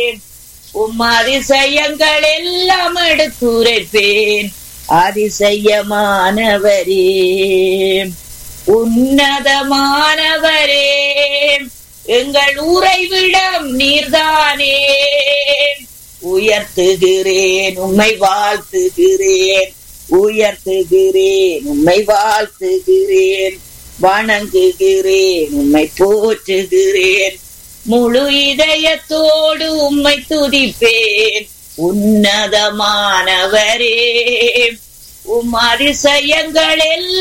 உம் அதிசயங்கள் எல்லாம் எடுத்துரைப்பேன் அதிசயமானவரே உன்னதமானவரே எங்கள் உறைவிடம் நீர்தானே உயர்த்துகிறேன் உம்மை வாழ்த்துகிறேன் உயர்த்துகிறேன் உம்மை வாழ்த்துகிறேன் வணங்குகிறேன் உம்மை போற்றுகிறேன் முழு இதயத்தோடு உம்மை துதிப்பேன் உன்னதமானவரே உம் அதிசயங்கள் எல்லாம்